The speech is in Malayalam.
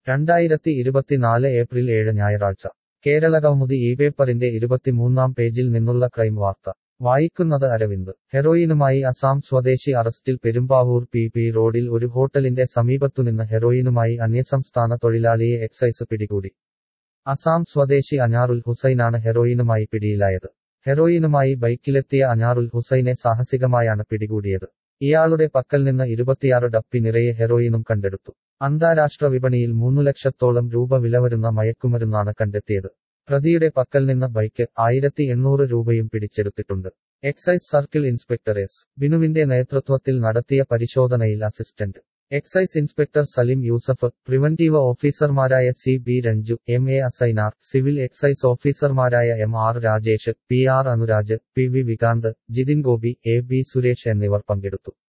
രണ്ടായിരത്തി ഇരുപത്തിനാല് ഏപ്രിൽ ഏഴ് ഞായറാഴ്ച കേരളകൗമുദി ഈ പേപ്പറിന്റെ ഇരുപത്തിമൂന്നാം പേജിൽ നിന്നുള്ള ക്രൈം വാർത്ത വായിക്കുന്നത് അരവിന്ദ് ഹെറോയിനുമായി അസാം സ്വദേശി അറസ്റ്റിൽ പെരുമ്പാവൂർ പി പി റോഡിൽ ഒരു ഹോട്ടലിന്റെ സമീപത്തുനിന്ന് ഹെറോയിനുമായി അന്യസംസ്ഥാന തൊഴിലാളിയെ എക്സൈസ് പിടികൂടി അസാം സ്വദേശി അനാറുൽ ഹുസൈനാണ് ഹെറോയിനുമായി പിടിയിലായത് ഹെറോയിനുമായി ബൈക്കിലെത്തിയ അനാറുൽ ഹുസൈനെ സാഹസികമായാണ് പിടികൂടിയത് ഇയാളുടെ പക്കൽ നിന്ന് ഇരുപത്തിയാറ് ഡപ്പി നിറയെ ഹെറോയിനും കണ്ടെടുത്തു അന്താരാഷ്ട്ര വിപണിയിൽ മൂന്നു ലക്ഷത്തോളം രൂപ വില വരുന്ന മയക്കുമരുന്നാണ് കണ്ടെത്തിയത് പ്രതിയുടെ പക്കൽ നിന്ന് ബൈക്ക് ആയിരത്തി എണ്ണൂറ് രൂപയും പിടിച്ചെടുത്തിട്ടുണ്ട് എക്സൈസ് സർക്കിൾ ഇൻസ്പെക്ടർ എസ് ബിനുവിന്റെ നേതൃത്വത്തിൽ നടത്തിയ പരിശോധനയിൽ assistant excise inspector Salim Yusuf preventive ഓഫീസർമാരായ C B Renju M A Asainar civil excise ഓഫീസർമാരായ M R Rajesh P R Anuraj P V Vikanth Jithin Gopi A B Suresh എന്നിവർ പങ്കെടുത്തു